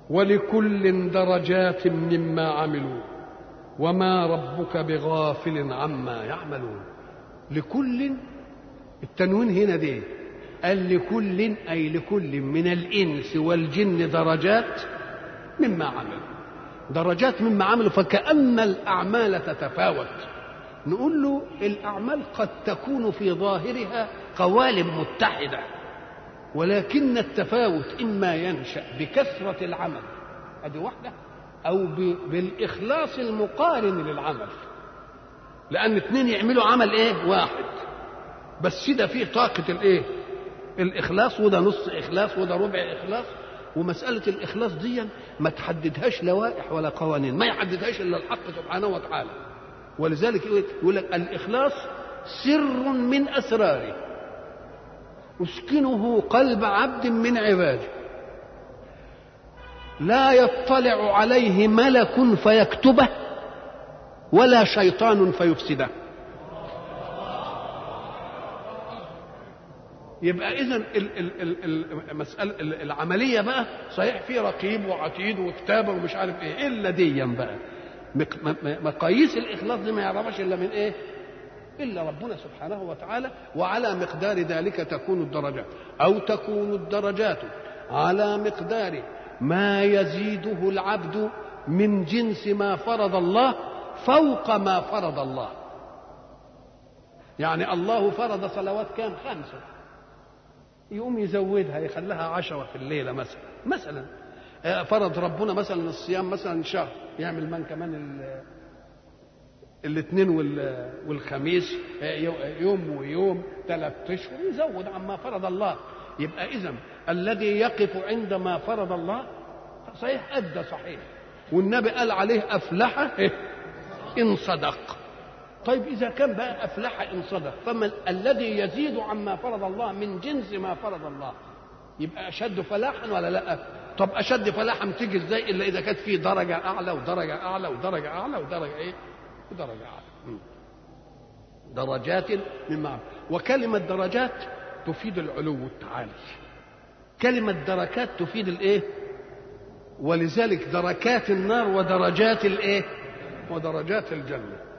ولكل درجات مما عملوا وما ربك بغافل عما يعملون لكل التنوين هنا دي قال لكل أي لكل من الإنس والجن درجات مما عملوا درجات مما عملوا فكأن الأعمال تتفاوت نقول له الأعمال قد تكون في ظاهرها قوالب متحدة ولكن التفاوت إما ينشأ بكثرة العمل هذه واحدة أو بالإخلاص المقارن للعمل لأن اثنين يعملوا عمل إيه واحد بس ده فيه طاقة الإيه الإخلاص وده نص إخلاص وده ربع إخلاص ومسألة الإخلاص دي ما تحددهاش لوائح ولا قوانين ما يحددهاش إلا الحق سبحانه وتعالى ولذلك يقول لك الإخلاص سر من أسراره أسكنه قلب عبد من عباده لا يطلع عليه ملك فيكتبه ولا شيطان فيفسده يبقى اذا المساله العمليه بقى صحيح في رقيب وعتيد وكتابه ومش عارف ايه الا ديا بقى مقاييس الاخلاص دي ما يعرفش الا من ايه الا ربنا سبحانه وتعالى وعلى مقدار ذلك تكون الدرجات او تكون الدرجات على مقدار ما يزيده العبد من جنس ما فرض الله فوق ما فرض الله يعني الله فرض صلوات كام خمسه يقوم يزودها يخليها عشرة في الليلة مثلا مثلا فرض ربنا مثلا الصيام مثلا شهر يعمل من كمان الاثنين والخميس يوم ويوم ثلاث اشهر يزود عما فرض الله يبقى اذا الذي يقف عند ما فرض الله صحيح ادى صحيح والنبي قال عليه افلح ان صدق طيب إذا كان بقى أفلح إن صدق فما الذي يزيد عما فرض الله من جنس ما فرض الله يبقى أشد فلاحا ولا لا؟ طب أشد فلاحا تيجي إزاي إلا إذا كانت في درجة أعلى ودرجة أعلى ودرجة أعلى ودرجة إيه؟ ودرجة أعلى درجات مما وكلمة درجات تفيد العلو والتعالي كلمة دركات تفيد الإيه؟ ولذلك دركات النار ودرجات الإيه؟ ودرجات الجنة